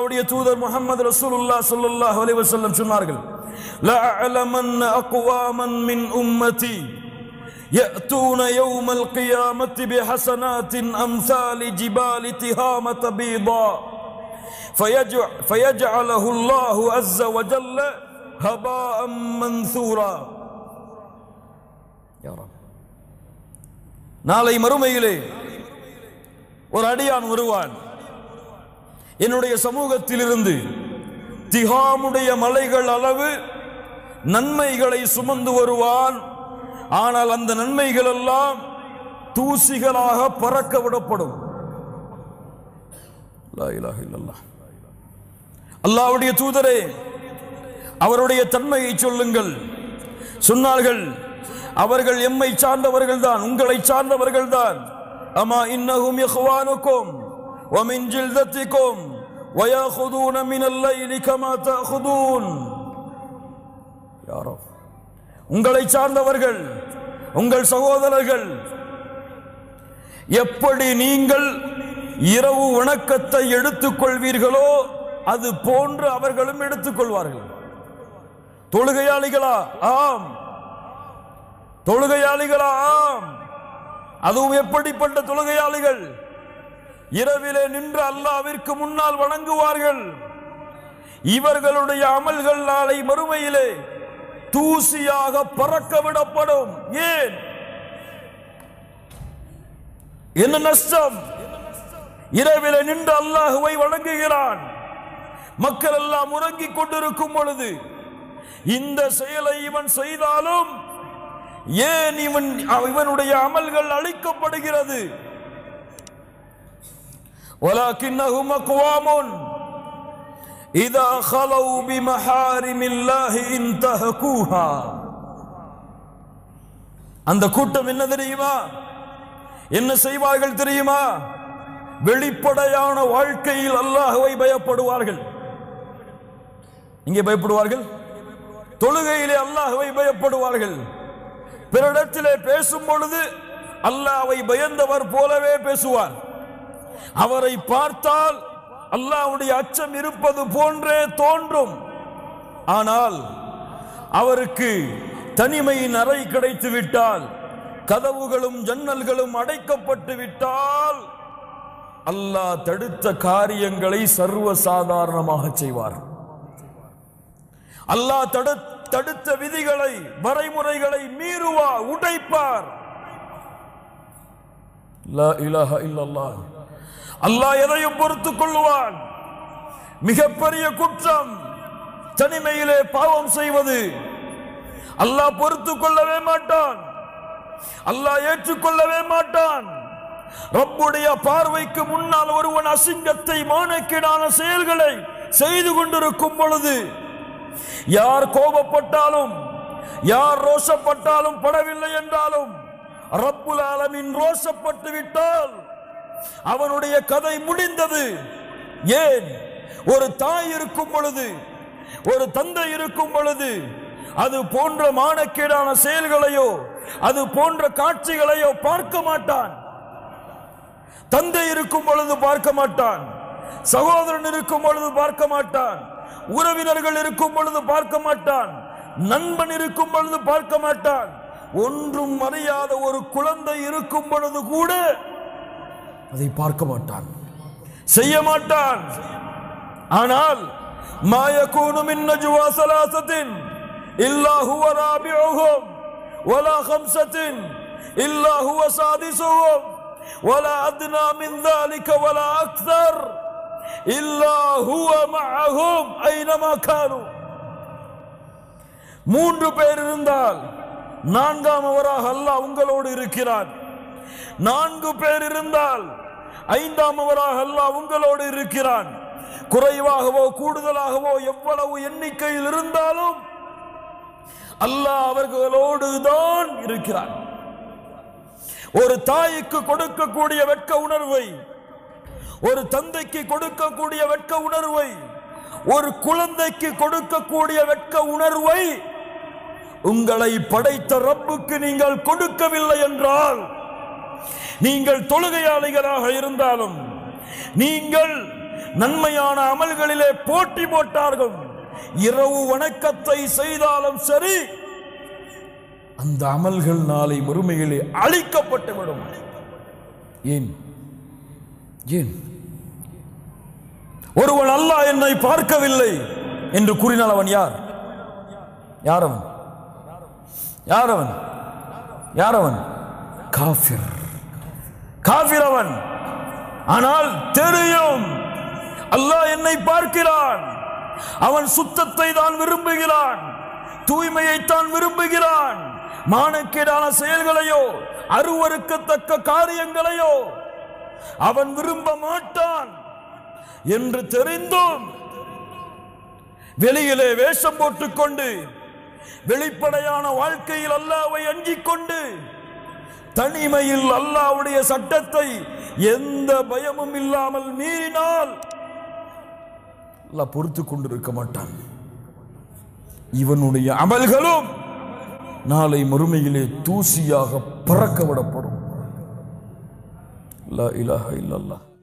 அல்லாஹ்வுடைய தூதர் முஹம்மது ரசூலுல்லாஹ் ஸல்லல்லாஹு அலைஹி வஸல்லம் சொன்னார்கள் لأعلمن أقواما من أمتي يأتون يوم القيامة بحسنات أمثال جبال تهامة بيضاء فيجع فيجعله الله عز وجل هباء منثورا يا رب நாளை மறுமையிலே ஒரு அடியான் வருவான் என்னுடைய சமூகத்திலிருந்து திகாமுடைய மலைகள் அளவு நன்மைகளை சுமந்து வருவான் ஆனால் அந்த நன்மைகள் எல்லாம் தூசிகளாக பறக்க விடப்படும் லா இலாஹ இல்லல்லாஹ். அல்லாஹ்வுடைய தூதரே அவருடைய தன்மையை சொல்லுங்கள் சொன்னார்கள் அவர்கள் எம்மை சார்ந்தவர்கள் தான் உங்களை சார்ந்தவர்கள் தான் அமா இன்னஹும் இஹ்வானுக்கும் ومن جلدتكم ويأخذون من الليل كما تأخذون يا رب உங்களை சார்ந்தவர்கள் உங்கள் சகோதரர்கள் எப்படி நீங்கள் இரவு வணக்கத்தை எடுத்துக்கொள்வீர்களோ அது போன்று அவர்களும் எடுத்துக்கொள்வார்கள் தொழுகையாளிகளா ஆம் தொழுகையாளிகளா ஆம் அதுவும் எப்படிப்பட்ட தொழுகையாளிகள் இரவிலே நின்று அல்லாவிற்கு முன்னால் வணங்குவார்கள் இவர்களுடைய அமல்கள் நாளை மறுமையிலே தூசியாக பறக்க விடப்படும் ஏன் என்ன நஷ்டம் இரவிலே நின்று அல்லாஹுவை வணங்குகிறான் மக்கள் எல்லாம் உறங்கிக் கொண்டிருக்கும் பொழுது இந்த செயலை இவன் செய்தாலும் ஏன் இவன் இவனுடைய அமல்கள் அழிக்கப்படுகிறது ولكنهم أقوام إذا خلوا بمحارم الله انتهكوها அந்த கூட்டம் என்ன தெரியுமா என்ன செய்வார்கள் தெரியுமா வெளிப்படையான வாழ்க்கையில் அல்லாஹுவை பயப்படுவார்கள் இங்கே பயப்படுவார்கள் தொழுகையிலே அல்லாஹுவை பயப்படுவார்கள் பிறரிடத்திலே பேசும் பொழுது அல்லாஹ்வை பயந்தவர் போலவே பேசுவார் அவரை பார்த்தால் அல்லாஹ்வுடைய அச்சம் இருப்பது போன்றே தோன்றும் ஆனால் அவருக்கு தனிமையின் அறை கிடைத்து விட்டால் கதவுகளும் ஜன்னல்களும் அடைக்கப்பட்டு விட்டால் அல்லாஹ் தடுத்த காரியங்களை சர்வ சாதாரணமாக செய்வார் அல்லாஹ் தடு தடுத்த விதிகளை வரைமுறைகளை மீறுவார் உடைப்பார் லா இலாஹ இல்லல்லாஹ் அல்லாஹ் எதையும் பொறுத்துக் கொள்ளுவான் மிகப்பெரிய குற்றம் தனிமையிலே பாவம் செய்வது அல்லாஹ் பொறுத்துக் கொள்ளவே மாட்டான் அல்லாஹ் ஏற்றுக்கொள்ளவே மாட்டான் ரப்புடைய பார்வைக்கு முன்னால் ஒருவன் அசிங்கத்தை மானக்கீடான செயல்களை செய்து கொண்டிருக்கும் பொழுது யார் கோபப்பட்டாலும் யார் ரோஷப்பட்டாலும் படவில்லை என்றாலும் ரப்புல் ஆலமின் ரோஷப்பட்டு விட்டால் அவனுடைய கதை முடிந்தது ஏன் ஒரு தாய் இருக்கும் பொழுது ஒரு தந்தை இருக்கும் பொழுது அது போன்ற மானக்கேடான செயல்களையோ அது போன்ற காட்சிகளையோ பார்க்க மாட்டான் தந்தை இருக்கும் பொழுது பார்க்க மாட்டான் சகோதரன் இருக்கும் பொழுது பார்க்க மாட்டான் உறவினர்கள் இருக்கும் பொழுது பார்க்க மாட்டான் நண்பன் இருக்கும் பொழுது பார்க்க மாட்டான் ஒன்றும் அறியாத ஒரு குழந்தை இருக்கும் பொழுது கூட அதை பார்க்க மாட்டான் செய்ய மாட்டான் ஆனால் மாயக்கூனு மின் நஜ்வா சலாசத்தின் இல்லா ஹுவ ராபிஉஹும் வலா خمسத்தின் இல்லா ஹுவ சாதிசுஹும் ولا أدنى من ذلك ولا أكثر إلا هو معهم أينما كانوا மூன்று பேர் இருந்தால் நான்காம் அவராக அல்லாஹ் உங்களோடு இருக்கிறான் நான்கு பேர் இருந்தால் ஐந்தாம் அவராக அல்லாஹ் உங்களோடு இருக்கிறான் குறைவாகவோ கூடுதலாகவோ எவ்வளவு எண்ணிக்கையில் இருந்தாலும் அல்லாஹ் அவர்களோடு தான் இருக்கிறான் ஒரு தாய்க்கு கொடுக்கக்கூடிய வெட்க உணர்வை ஒரு தந்தைக்கு கொடுக்கக்கூடிய வெட்க உணர்வை ஒரு குழந்தைக்கு கொடுக்கக்கூடிய வெட்க உணர்வை உங்களை படைத்த ரப்புக்கு நீங்கள் கொடுக்கவில்லை என்றால் நீங்கள் தொழுகையாளிகளாக இருந்தாலும் நீங்கள் நன்மையான அமல்களிலே போட்டி போட்டார்கள் இரவு வணக்கத்தை செய்தாலும் சரி அந்த அமல்கள் நாளை மறுமையிலே அழிக்கப்பட்டுவிடும் ஏன் ஏன் ஒருவன் அல்லாஹ் என்னை பார்க்கவில்லை என்று கூறினால் அவன் யார் யார் அவன் யார் அவன் யார் அவன் காஃபிர் காஃபிர் அவன் ஆனால் தெரியும் அல்லாஹ் என்னை பார்க்கிறான் அவன் சுத்தத்தை தான் விரும்புகிறான் தூய்மையை தான் விரும்புகிறான் மானக்கேடான செயல்களையோ அருவருக்கத்தக்க காரியங்களையோ அவன் விரும்ப மாட்டான் என்று தெரிந்தும் வெளியிலே வேஷம் போட்டுக்கொண்டு வெளிப்படையான வாழ்க்கையில் அல்லாவை அஞ்சிக் கொண்டு தனிமையில் அல்லாவுடைய சட்டத்தை எந்த பயமும் இல்லாமல் மீறினால் அல்லாஹ் பொறுத்து கொண்டிருக்க மாட்டான் இவனுடைய அமல்களும் நாளை மறுமையிலே தூசியாக பறக்க விடப்படும் லா இலாஹ இல்லல்லாஹ்